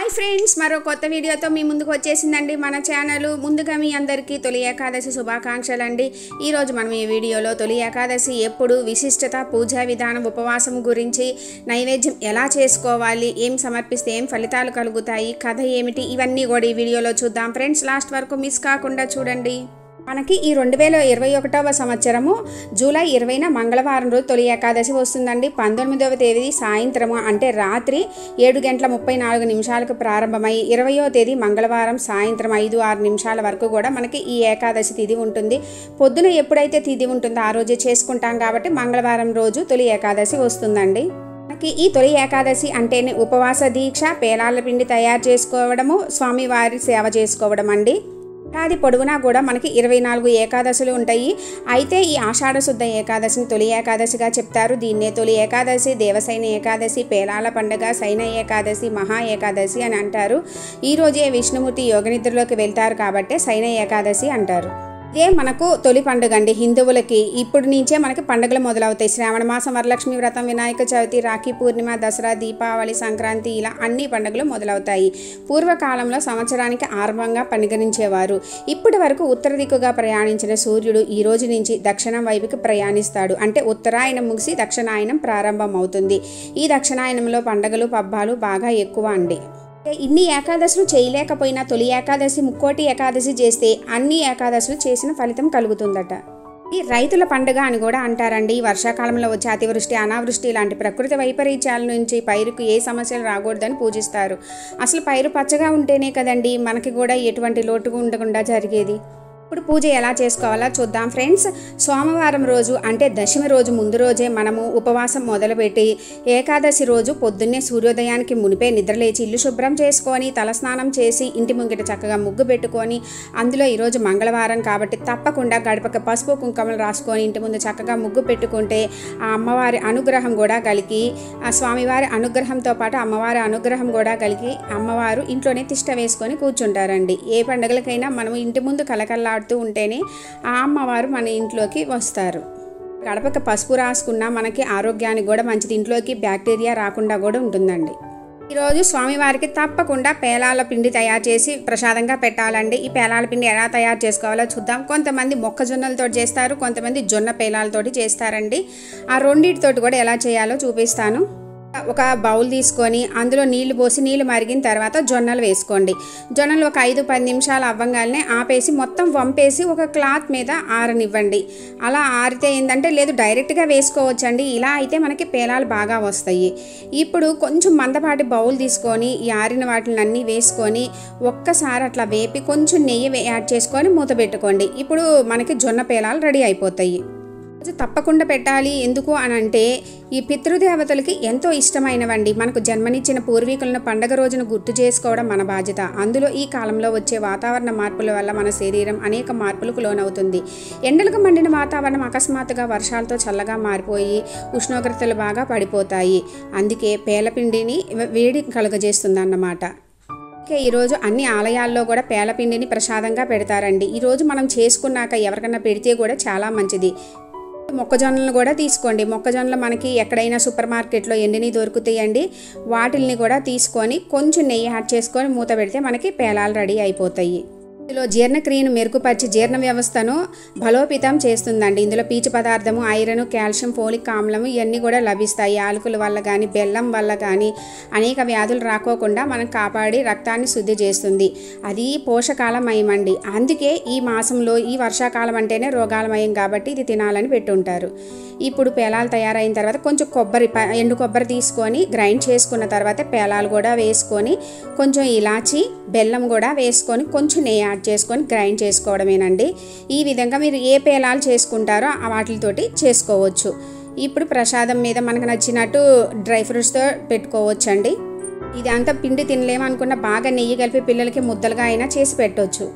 hi friends మరో కొత్త వీడియోతో మీ ముందుకు వచ్చేసిందండి మన ఛానల్ ముందుగా మీ అందరికీ తొలి ఏకాదశి శుభాకాంక్షలు అండి ఈరోజు మనం ఈ వీడియోలో తొలి ఏకాదశి ఎప్పుడు విశిష్టత పూజా విధానం ఉపవాసం గురించి నైవేద్యం ఎలా చేసుకోవాలి ఏం సమర్పిస్తే ఏం ఫలితాలు కలుగుతాయి కథ ఏమిటి ఇవన్నీ కూడా ఈ వీడియోలో చూద్దాం ఫ్రెండ్స్ లాస్ట్ వరకు మిస్ కాకుండా చూడండి మనకి ఈ రెండు వేల ఇరవై ఒకటవ సంవత్సరము జూలై ఇరవైన మంగళవారం రోజు తొలి ఏకాదశి వస్తుందండి పంతొమ్మిదవ తేదీ సాయంత్రము అంటే రాత్రి ఏడు గంటల ముప్పై నాలుగు నిమిషాలకు ప్రారంభమై ఇరవయో తేదీ మంగళవారం సాయంత్రం ఐదు ఆరు నిమిషాల వరకు కూడా మనకి ఈ ఏకాదశి తిథి ఉంటుంది పొద్దున ఎప్పుడైతే తిథి ఉంటుందో ఆ రోజే చేసుకుంటాం కాబట్టి మంగళవారం రోజు తొలి ఏకాదశి వస్తుందండి మనకి ఈ తొలి ఏకాదశి అంటేనే ఉపవాస దీక్ష పేలాల పిండి తయారు చేసుకోవడము స్వామివారి సేవ చేసుకోవడం అండి ఏడాది పొడవునా కూడా మనకి ఇరవై నాలుగు ఏకాదశులు ఉంటాయి అయితే ఈ ఆషాఢ శుద్ధ ఏకాదశిని తొలి ఏకాదశిగా చెప్తారు దీన్నే తొలి ఏకాదశి దేవసైన ఏకాదశి పేలాల పండుగ సైన ఏకాదశి మహా ఏకాదశి అని అంటారు ఈ రోజే విష్ణుమూర్తి యోగనిద్రలోకి వెళ్తారు కాబట్టి సైన ఏకాదశి అంటారు ఇదే మనకు తొలి పండుగ అండి హిందువులకి ఇప్పుడు నుంచే మనకి పండుగలు మొదలవుతాయి శ్రావణ మాసం వరలక్ష్మి వ్రతం వినాయక చవితి రాఖీ పూర్ణిమ దసరా దీపావళి సంక్రాంతి ఇలా అన్ని పండుగలు మొదలవుతాయి పూర్వకాలంలో సంవత్సరానికి ఆరంభంగా పరిగణించేవారు ఇప్పటి వరకు ఉత్తర దిక్కుగా ప్రయాణించిన సూర్యుడు ఈ రోజు నుంచి దక్షిణం వైపుకి ప్రయాణిస్తాడు అంటే ఉత్తరాయణం ముగిసి దక్షిణాయనం ప్రారంభం అవుతుంది ఈ దక్షిణాయనంలో పండుగలు పబ్బాలు బాగా ఎక్కువ అండి ఇన్ని ఏకాదశులు చేయలేకపోయినా తొలి ఏకాదశి ముక్కోటి ఏకాదశి చేస్తే అన్ని ఏకాదశులు చేసిన ఫలితం కలుగుతుందట ఈ రైతుల పండుగ అని కూడా అంటారండి ఈ వర్షాకాలంలో వచ్చే అతివృష్టి అనావృష్టి లాంటి ప్రకృతి వైపరీత్యాల నుంచి పైరుకు ఏ సమస్యలు రాకూడదని పూజిస్తారు అసలు పైరు పచ్చగా ఉంటేనే కదండి మనకి కూడా ఎటువంటి లోటు ఉండకుండా జరిగేది ఇప్పుడు పూజ ఎలా చేసుకోవాలో చూద్దాం ఫ్రెండ్స్ సోమవారం రోజు అంటే దశమి రోజు ముందు రోజే మనము ఉపవాసం మొదలుపెట్టి ఏకాదశి రోజు పొద్దున్నే సూర్యోదయానికి మునిపే నిద్రలేచి ఇల్లు శుభ్రం చేసుకొని తలస్నానం చేసి ఇంటి ముంగిట చక్కగా ముగ్గు పెట్టుకొని అందులో ఈరోజు మంగళవారం కాబట్టి తప్పకుండా గడపక పసుపు కుంకుమలు రాసుకొని ఇంటి ముందు చక్కగా ముగ్గు పెట్టుకుంటే ఆ అమ్మవారి అనుగ్రహం కూడా కలిగి ఆ స్వామివారి అనుగ్రహంతో పాటు అమ్మవారి అనుగ్రహం కూడా కలిగి అమ్మవారు ఇంట్లోనే తిష్ట వేసుకొని కూర్చుంటారండి ఏ పండుగలకైనా మనం ఇంటి ముందు కలకల్లా ఆడుతూ ఉంటేనే ఆ అమ్మవారు మన ఇంట్లోకి వస్తారు గడపక పసుపు రాసుకున్నా మనకి ఆరోగ్యానికి కూడా మంచిది ఇంట్లోకి బ్యాక్టీరియా రాకుండా కూడా ఉంటుందండి ఈరోజు స్వామివారికి తప్పకుండా పేలాల పిండి తయారు చేసి ప్రసాదంగా పెట్టాలండి ఈ పేలాల పిండి ఎలా తయారు చేసుకోవాలో చూద్దాం కొంతమంది మొక్కజొన్నలతో చేస్తారు కొంతమంది జొన్న పేలాలతోటి చేస్తారండి ఆ రెండింటితోటి కూడా ఎలా చేయాలో చూపిస్తాను ఒక బౌల్ తీసుకొని అందులో నీళ్లు పోసి నీళ్లు మరిగిన తర్వాత జొన్నలు వేసుకోండి జొన్నలు ఒక ఐదు పది నిమిషాలు అవ్వగానే ఆపేసి మొత్తం వంపేసి ఒక క్లాత్ మీద ఆరనివ్వండి అలా ఆరితే ఏంటంటే లేదు డైరెక్ట్గా వేసుకోవచ్చండి ఇలా అయితే మనకి పేలాలు బాగా వస్తాయి ఇప్పుడు కొంచెం మందపాటి బౌల్ తీసుకొని ఈ ఆరిన వాటిని అన్నీ వేసుకొని ఒక్కసారి అట్లా వేపి కొంచెం నెయ్యి యాడ్ చేసుకొని మూత పెట్టుకోండి ఇప్పుడు మనకి జొన్న పేలాలు రెడీ అయిపోతాయి రోజు తప్పకుండా పెట్టాలి ఎందుకు అని అంటే ఈ పితృదేవతలకి ఎంతో ఇష్టమైనవండి మనకు జన్మనిచ్చిన పూర్వీకులను పండగ రోజున గుర్తు చేసుకోవడం మన బాధ్యత అందులో ఈ కాలంలో వచ్చే వాతావరణ మార్పుల వల్ల మన శరీరం అనేక మార్పులకు లోనవుతుంది ఎండలకు మండిన వాతావరణం అకస్మాత్తుగా వర్షాలతో చల్లగా మారిపోయి ఉష్ణోగ్రతలు బాగా పడిపోతాయి అందుకే పేలపిండిని వేడి కలుగజేస్తుంది అన్నమాట ఓకే ఈరోజు అన్ని ఆలయాల్లో కూడా పేలపిండిని ప్రసాదంగా పెడతారండి ఈరోజు మనం చేసుకున్నాక ఎవరికన్నా పెడితే కూడా చాలా మంచిది మొక్కజొన్నలు కూడా తీసుకోండి మొక్కజొన్నలు మనకి ఎక్కడైనా సూపర్ మార్కెట్లో ఎండిని దొరుకుతాయండి వాటిల్ని కూడా తీసుకొని కొంచెం నెయ్యి యాడ్ చేసుకొని మూత పెడితే మనకి పేలాలు రెడీ అయిపోతాయి ఇందులో జీర్ణక్రియను మెరుగుపరిచి జీర్ణ వ్యవస్థను బలోపేతం చేస్తుందండి ఇందులో పీచు పదార్థము ఐరన్ కాల్షియం ఫోలిక్ ఆమ్లము ఇవన్నీ కూడా లభిస్తాయి యాలకుల వల్ల కానీ బెల్లం వల్ల కానీ అనేక వ్యాధులు రాకోకుండా మనం కాపాడి రక్తాన్ని శుద్ధి చేస్తుంది అది పోషకాలమయం అండి అందుకే ఈ మాసంలో ఈ వర్షాకాలం అంటేనే రోగాలమయం కాబట్టి ఇది తినాలని పెట్టుంటారు ఇప్పుడు పేలాలు తయారైన తర్వాత కొంచెం కొబ్బరి ఎండు కొబ్బరి తీసుకొని గ్రైండ్ చేసుకున్న తర్వాత పేలాలు కూడా వేసుకొని కొంచెం ఇలాచి బెల్లం కూడా వేసుకొని కొంచెం నెయ్యి యాడ్ చేసుకొని గ్రైండ్ చేసుకోవడమేనండి ఈ విధంగా మీరు ఏ పేలాలు చేసుకుంటారో వాటితోటి చేసుకోవచ్చు ఇప్పుడు ప్రసాదం మీద మనకు నచ్చినట్టు డ్రై ఫ్రూట్స్తో పెట్టుకోవచ్చండి ఇది అంతా పిండి తినలేమనుకున్న బాగా నెయ్యి కలిపి పిల్లలకి ముద్దలుగా అయినా చేసి పెట్టవచ్చు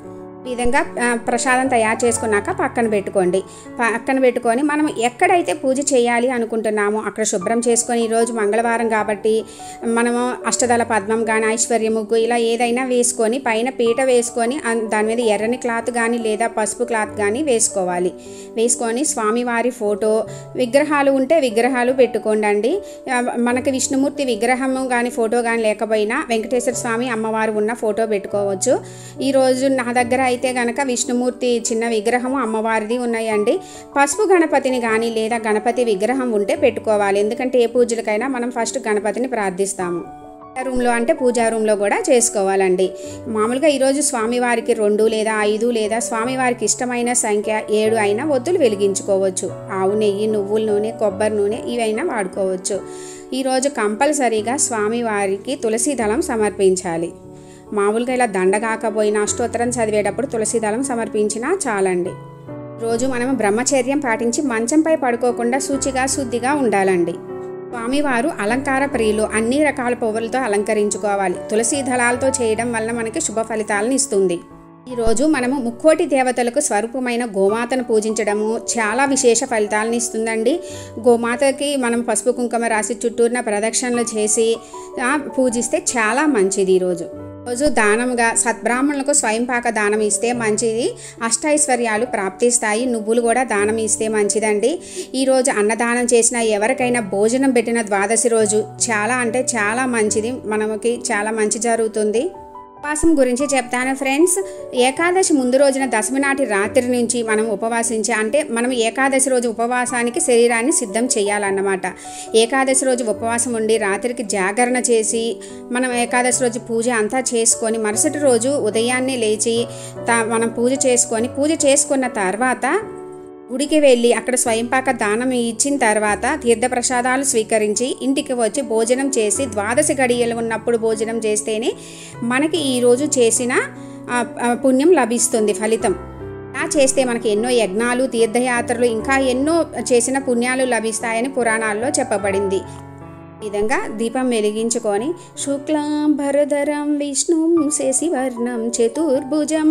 ఈ విధంగా ఆ, ప్రసాదం తయారు చేసుకున్నాక పక్కన పెట్టుకోండి పక్కన పెట్టుకొని మనం ఎక్కడైతే పూజ చేయాలి అనుకుంటున్నామో అక్కడ శుభ్రం చేసుకొని ఈరోజు మంగళవారం కాబట్టి మనము అష్టదళ పద్మం కానీ ఐశ్వర్య ముగ్గు ఇలా ఏదైనా వేసుకొని పైన పీట వేసుకొని అన్- దాని మీద ఎర్రని క్లాత్ కానీ లేదా పసుపు క్లాత్ కానీ వేసుకోవాలి వేసుకొని స్వామివారి ఫోటో విగ్రహాలు ఉంటే విగ్రహాలు పెట్టుకోండి అండి ఆ, మనకి విష్ణుమూర్తి విగ్రహము కానీ ఫోటో కానీ లేకపోయినా వెంకటేశ్వర స్వామి అమ్మవారు ఉన్న ఫోటో పెట్టుకోవచ్చు ఈరోజు నా దగ్గర అయితే గనక విష్ణుమూర్తి చిన్న విగ్రహము అమ్మవారిది ఉన్నాయండి పసుపు గణపతిని కానీ లేదా గణపతి విగ్రహం ఉంటే పెట్టుకోవాలి ఎందుకంటే ఏ పూజలకైనా మనం ఫస్ట్ గణపతిని ప్రార్థిస్తాము పూజా రూమ్లో అంటే పూజా రూమ్లో కూడా చేసుకోవాలండి మామూలుగా ఈరోజు స్వామివారికి రెండు లేదా ఐదు లేదా స్వామివారికి ఇష్టమైన సంఖ్య ఏడు అయినా ఒత్తులు వెలిగించుకోవచ్చు ఆవు నెయ్యి నువ్వుల నూనె కొబ్బరి నూనె ఇవైనా వాడుకోవచ్చు ఈరోజు కంపల్సరీగా స్వామివారికి తులసి దళం సమర్పించాలి మామూలుగా ఇలా దండ కాకపోయినా అష్టోత్తరం చదివేటప్పుడు తులసి దళం సమర్పించినా చాలండి రోజు మనం బ్రహ్మచర్యం పాటించి మంచంపై పడుకోకుండా శుచిగా శుద్ధిగా ఉండాలండి స్వామివారు అలంకార ప్రియులు అన్ని రకాల పువ్వులతో అలంకరించుకోవాలి తులసి దళాలతో చేయడం వల్ల మనకి శుభ ఫలితాలను ఇస్తుంది ఈరోజు మనము ముక్కోటి దేవతలకు స్వరూపమైన గోమాతను పూజించడము చాలా విశేష ఫలితాలను ఇస్తుందండి గోమాతకి మనం పసుపు కుంకుమ రాసి చుట్టూరిన ప్రదక్షిణలు చేసి ఆ, పూజిస్తే చాలా మంచిది ఈరోజు రోజు దానముగా సద్బ్రాహ్మణులకు స్వయంపాక దానం ఇస్తే మంచిది అష్టైశ్వర్యాలు ప్రాప్తిస్తాయి నువ్వులు కూడా దానం ఇస్తే మంచిదండి ఈరోజు అన్నదానం చేసిన ఎవరికైనా భోజనం పెట్టిన ద్వాదశి రోజు చాలా అంటే చాలా మంచిది మనకి చాలా మంచి జరుగుతుంది ఉపవాసం గురించి చెప్తాను ఫ్రెండ్స్ ఏకాదశి ముందు రోజున దశమి నాటి రాత్రి నుంచి మనం ఉపవాసించి అంటే మనం ఏకాదశి రోజు ఉపవాసానికి శరీరాన్ని సిద్ధం చేయాలన్నమాట ఏకాదశి రోజు ఉపవాసం ఉండి రాత్రికి జాగరణ చేసి మనం ఏకాదశి రోజు పూజ అంతా చేసుకొని మరుసటి రోజు ఉదయాన్నే లేచి తా- మనం పూజ చేసుకొని పూజ చేసుకున్న తర్వాత గుడికి వెళ్ళి అక్కడ స్వయంపాక దానం ఇచ్చిన తర్వాత తీర్థప్రసాదాలు స్వీకరించి ఇంటికి వచ్చి భోజనం చేసి ద్వాదశి గడియలు ఉన్నప్పుడు భోజనం చేస్తేనే మనకి ఈరోజు చేసిన ఆ, ఆ, పుణ్యం లభిస్తుంది ఫలితం ఇలా చేస్తే మనకి ఎన్నో యజ్ఞాలు తీర్థయాత్రలు ఇంకా ఎన్నో చేసిన పుణ్యాలు లభిస్తాయని పురాణాల్లో చెప్పబడింది ఈ విధంగా దీపం వెలిగించుకొని శుక్లాంబరధరం విష్ణుం శశివర్ణం చతుర్భుజం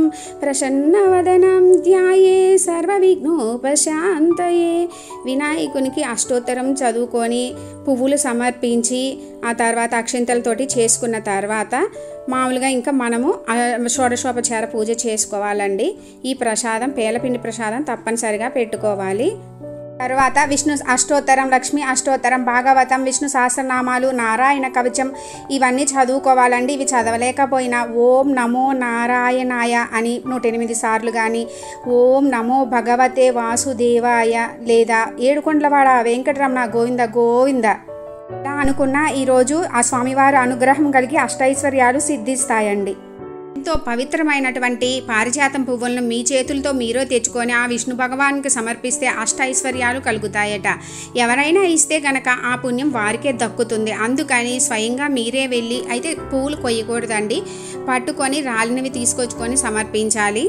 ప్రసన్నవదనం ధ్యాయే సర్వ విఘ్నోపశాంతయే వినాయకునికి అష్టోత్తరం చదువుకొని పువ్వులు సమర్పించి ఆ తర్వాత అక్షింతలతోటి చేసుకున్న తర్వాత మామూలుగా ఇంకా మనము ఆ, షోడశోపచార పూజ చేసుకోవాలండి ఈ ప్రసాదం పేలపిండి ప్రసాదం తప్పనిసరిగా పెట్టుకోవాలి తర్వాత విష్ణు అష్టోత్తరం లక్ష్మి అష్టోత్తరం భాగవతం విష్ణు సహస్రనామాలు నారాయణ కవచం ఇవన్నీ చదువుకోవాలండి ఇవి చదవలేకపోయినా ఓం నమో నారాయణాయ అని నూట ఎనిమిది సార్లు కానీ ఓం నమో భగవతే వాసుదేవాయ లేదా ఏడుకొండలవాడ వెంకటరమణ గోవింద గోవింద ఇలా అనుకున్న ఈరోజు ఆ స్వామివారి అనుగ్రహం కలిగి అష్టైశ్వర్యాలు సిద్ధిస్తాయండి ఎంతో పవిత్రమైనటువంటి పారిజాతం పువ్వులను మీ చేతులతో మీరే తెచ్చుకొని ఆ విష్ణు భగవానికి సమర్పిస్తే అష్ట ఐశ్వర్యాలు కలుగుతాయట ఎవరైనా ఇస్తే గనక ఆ పుణ్యం వారికే దక్కుతుంది అందుకని స్వయంగా మీరే వెళ్ళి అయితే పువ్వులు కొయ్యకూడదండి పట్టుకొని రాలినవి తీసుకొచ్చుకొని సమర్పించాలి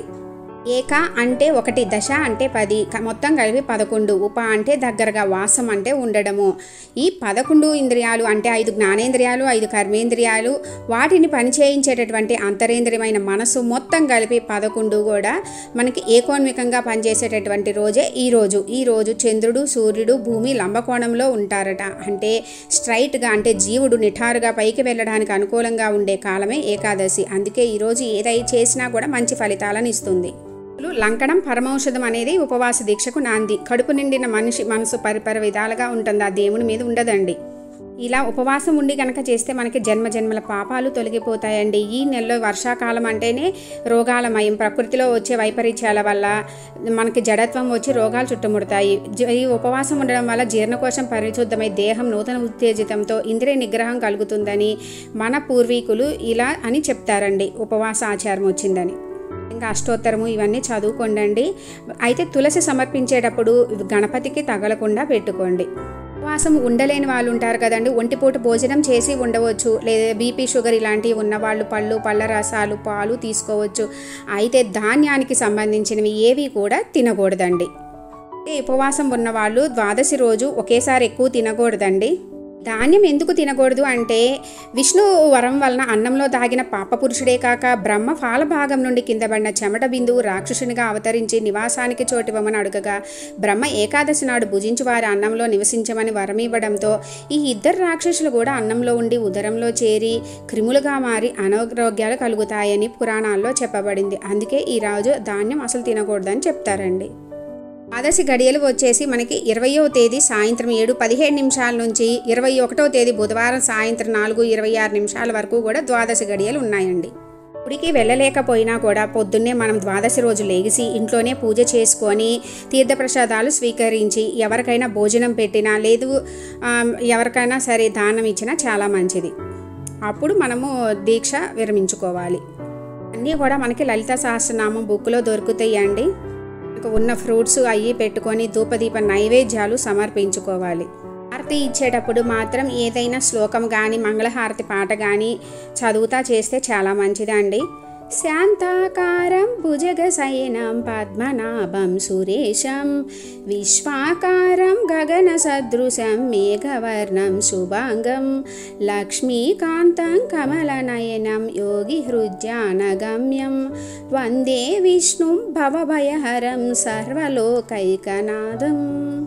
ఏక అంటే ఒకటి దశ అంటే పది క- మొత్తం కలిపి పదకొండు ఉప అంటే దగ్గరగా వాసం అంటే ఉండడము ఈ పదకొండు ఇంద్రియాలు అంటే ఐదు జ్ఞానేంద్రియాలు ఐదు కర్మేంద్రియాలు వాటిని పనిచేయించేటటువంటి అంతరేంద్రియమైన మనసు మొత్తం కలిపి పదకొండు కూడా మనకి ఏకోన్మికంగా పనిచేసేటటువంటి రోజే ఈ రోజు ఈ రోజు చంద్రుడు సూర్యుడు భూమి లంబకోణంలో ఉంటారట అంటే స్ట్రైట్గా అంటే జీవుడు నిఠారుగా పైకి వెళ్ళడానికి అనుకూలంగా ఉండే కాలమే ఏకాదశి అందుకే ఈరోజు ఏదై చేసినా కూడా మంచి ఫలితాలను ఇస్తుంది లంకడం పరమౌషధం అనేది ఉపవాస దీక్షకు నాంది కడుపు నిండిన మనిషి మనసు పరిపర విధాలుగా ఉంటుంది ఆ దేవుని మీద ఉండదండి ఇలా ఉపవాసం ఉండి కనుక చేస్తే మనకి జన్మ జన్మల పాపాలు తొలగిపోతాయండి ఈ నెలలో వర్షాకాలం అంటేనే రోగాలమయం ప్రకృతిలో వచ్చే వైపరీత్యాల వల్ల మనకి జడత్వం వచ్చి రోగాలు చుట్టుముడతాయి జ- ఈ ఉపవాసం ఉండడం వల్ల జీర్ణకోశం పరిశుద్ధమై దేహం నూతన ఉత్తేజితంతో ఇంద్రియ నిగ్రహం కలుగుతుందని మన పూర్వీకులు ఇలా అని చెప్తారండి ఉపవాస ఆచారం వచ్చిందని ఇంకా అష్టోత్తరము ఇవన్నీ చదువుకోండి అయితే తులసి సమర్పించేటప్పుడు గణపతికి తగలకుండా పెట్టుకోండి ఉపవాసం ఉండలేని వాళ్ళు ఉంటారు కదండి ఒంటిపూట భోజనం చేసి ఉండవచ్చు లేదా బీపీ షుగర్ ఇలాంటివి ఉన్న వాళ్ళు పళ్ళు పళ్ళ రసాలు పాలు తీసుకోవచ్చు అయితే ధాన్యానికి సంబంధించినవి ఏవి కూడా తినకూడదండి ఈ ఉపవాసం ఉన్నవాళ్ళు ద్వాదశి రోజు ఒకేసారి ఎక్కువ తినకూడదండి ధాన్యం ఎందుకు తినకూడదు అంటే విష్ణు వరం వలన అన్నంలో దాగిన పాపపురుషుడే కాక బ్రహ్మ ఫాలభాగం నుండి కింద పడిన చెమట బిందువు రాక్షసునిగా అవతరించి నివాసానికి చోటివ్వమని అడుగగా బ్రహ్మ ఏకాదశి నాడు భుజించి వారి అన్నంలో నివసించమని వరం ఇవ్వడంతో ఈ ఇద్దరు రాక్షసులు కూడా అన్నంలో ఉండి ఉదరంలో చేరి క్రిములుగా మారి అనారోగ్యాలు కలుగుతాయని పురాణాల్లో చెప్పబడింది అందుకే ఈ రాజు ధాన్యం అసలు తినకూడదని చెప్తారండి ద్వాదశి గడియలు వచ్చేసి మనకి ఇరవయో తేదీ సాయంత్రం ఏడు పదిహేడు నిమిషాల నుంచి ఇరవై ఒకటో తేదీ బుధవారం సాయంత్రం నాలుగు ఇరవై ఆరు నిమిషాల వరకు కూడా ద్వాదశి గడియలు ఉన్నాయండి గుడికి వెళ్ళలేకపోయినా కూడా పొద్దున్నే మనం ద్వాదశి రోజు లేగిసి ఇంట్లోనే పూజ చేసుకొని తీర్థప్రసాదాలు స్వీకరించి ఎవరికైనా భోజనం పెట్టినా లేదు ఆ, ఎవరికైనా సరే దానం ఇచ్చినా చాలా మంచిది అప్పుడు మనము దీక్ష విరమించుకోవాలి అన్నీ కూడా మనకి లలిత సహస్రనామం బుక్లో దొరుకుతాయండి మనకు ఉన్న ఫ్రూట్స్ అవి పెట్టుకొని ధూపదీప నైవేద్యాలు సమర్పించుకోవాలి హారతి ఇచ్చేటప్పుడు మాత్రం ఏదైనా శ్లోకం కానీ మంగళహారతి పాట కానీ చదువుతా చేస్తే చాలా మంచిదండి శాంతాకారం భుజగశయనం పద్మనాభం సురేశం విశ్వాకారం గగన సదృశం మేఘవర్ణం శుభాంగం లక్ష్మీకాంతం కమలనయనం యోగి హృద్యానగమ్యం వందే విష్ణుం భవభయహరం సర్వలోకైకనాథం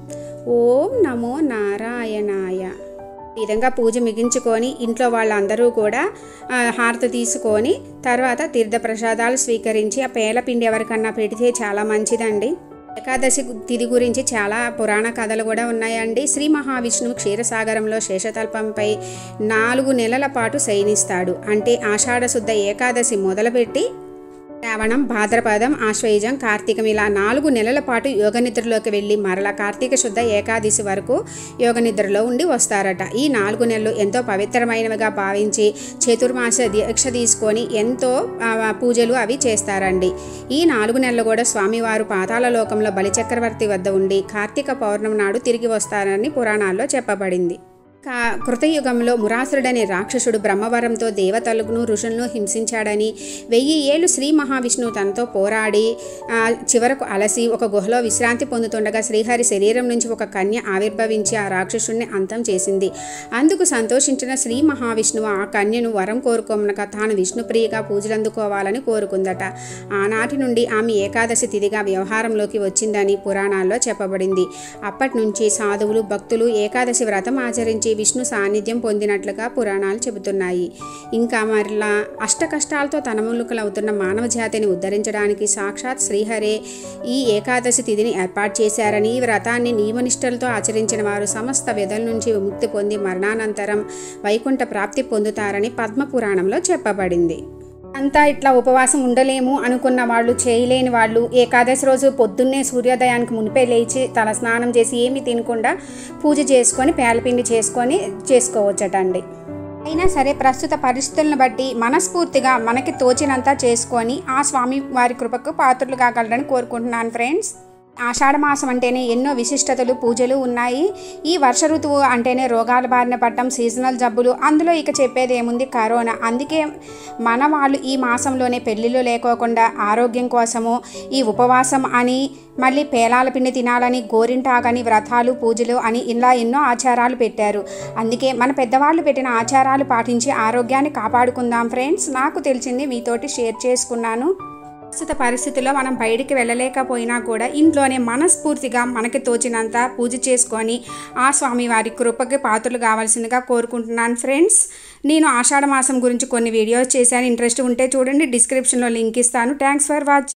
ఓం నమో నారాయణాయ ఈ విధంగా పూజ ముగించుకొని ఇంట్లో వాళ్ళందరూ కూడా ఆ, హారతి తీసుకొని తర్వాత తీర్థప్రసాదాలు స్వీకరించి ఆ పేలపిండి ఎవరికన్నా పెడితే చాలా మంచిదండి ఏకాదశి గు- తిథి గురించి చాలా పురాణ కథలు కూడా ఉన్నాయండి శ్రీ మహావిష్ణువు క్షీరసాగరంలో శేషతల్పంపై నాలుగు నెలల పాటు శయనిస్తాడు అంటే ఆషాఢ శుద్ధ ఏకాదశి మొదలుపెట్టి శ్రావణం భాద్రపదం ఆశ్వయుజం కార్తీకం ఇలా నాలుగు నెలల పాటు యోగనిద్రలోకి వెళ్ళి మరల కార్తీక శుద్ధ ఏకాదశి వరకు యోగనిద్రలో ఉండి వస్తారట ఈ నాలుగు నెలలు ఎంతో పవిత్రమైనవిగా భావించి చతుర్మాస దీక్ష తీసుకొని ఎంతో ఆ, పూజలు అవి చేస్తారండి ఈ నాలుగు నెలలు కూడా స్వామివారు పాతాళ లోకంలో బలిచక్రవర్తి వద్ద ఉండి కార్తీక పౌర్ణమి నాడు తిరిగి వస్తారని పురాణాల్లో చెప్పబడింది కా కృతయుగంలో మురాసురుడనే రాక్షసుడు బ్రహ్మవరంతో దేవతలను ఋషులను హింసించాడని వెయ్యి ఏళ్ళు శ్రీ మహావిష్ణువు తనతో పోరాడి ఆ, చివరకు అలసి ఒక గుహలో విశ్రాంతి పొందుతుండగా శ్రీహరి శరీరం నుంచి ఒక కన్య ఆవిర్భవించి ఆ రాక్షసుడిని అంతం చేసింది అందుకు సంతోషించిన శ్రీ మహావిష్ణువు ఆ కన్యను వరం కోరుకోమనగా తాను విష్ణుప్రియగా పూజలందుకోవాలని కోరుకుందట ఆనాటి నుండి ఆమె ఏకాదశి తిథిగా వ్యవహారంలోకి వచ్చిందని పురాణాల్లో చెప్పబడింది అప్పటి నుంచి సాధువులు భక్తులు ఏకాదశి వ్రతం ఆచరించి విష్ణు సాన్నిధ్యం పొందినట్లుగా పురాణాలు చెబుతున్నాయి ఇంకా మరలా అష్ట కష్టాలతో తనములుకలవుతున్న మానవ జాతిని ఉద్ధరించడానికి సాక్షాత్ శ్రీహరే ఈ ఏకాదశి తిథిని ఏర్పాటు చేశారని ఈ వ్రతాన్ని నియమనిష్టలతో ఆచరించిన వారు సమస్త వ్యధల నుంచి విముక్తి పొంది మరణానంతరం వైకుంఠ ప్రాప్తి పొందుతారని పద్మ పురాణంలో చెప్పబడింది అంతా ఇట్లా ఉపవాసం ఉండలేము అనుకున్న వాళ్ళు చేయలేని వాళ్ళు ఏకాదశి రోజు పొద్దున్నే సూర్యోదయానికి మునిపే లేచి తల స్నానం చేసి ఏమీ తినకుండా పూజ చేసుకొని పేలపిండి చేసుకొని చేసుకోవచ్చటండి అయినా సరే ప్రస్తుత పరిస్థితులను బట్టి మనస్ఫూర్తిగా మనకి తోచినంత చేసుకొని ఆ స్వామి వారి కృపకు పాత్రలు కాగలరని కోరుకుంటున్నాను ఫ్రెండ్స్ ఆషాఢ మాసం అంటేనే ఎన్నో విశిష్టతలు పూజలు ఉన్నాయి ఈ వర్ష ఋతువు అంటేనే రోగాల బారిన పడటం సీజనల్ జబ్బులు అందులో ఇక చెప్పేది ఏముంది కరోనా అందుకే మన వాళ్ళు ఈ మాసంలోనే పెళ్ళిళ్ళు లేకోకుండా ఆరోగ్యం కోసము ఈ ఉపవాసం అని మళ్ళీ పేలాల పిండి తినాలని గోరింటాకని వ్రతాలు పూజలు అని ఇలా ఎన్నో ఆచారాలు పెట్టారు అందుకే మన పెద్దవాళ్ళు పెట్టిన ఆచారాలు పాటించి ఆరోగ్యాన్ని కాపాడుకుందాం ఫ్రెండ్స్ నాకు తెలిసింది మీతోటి షేర్ చేసుకున్నాను ప్రస్తుత పరిస్థితుల్లో మనం బయటికి వెళ్ళలేకపోయినా కూడా ఇంట్లోనే మనస్ఫూర్తిగా మనకి తోచినంత పూజ చేసుకొని ఆ స్వామివారి కృపకి పాత్రలు కావాల్సిందిగా కోరుకుంటున్నాను ఫ్రెండ్స్ నేను ఆషాఢ మాసం గురించి కొన్ని వీడియోస్ చేశాను ఇంట్రెస్ట్ ఉంటే చూడండి డిస్క్రిప్షన్లో లింక్ ఇస్తాను థ్యాంక్స్ ఫర్ వాచ్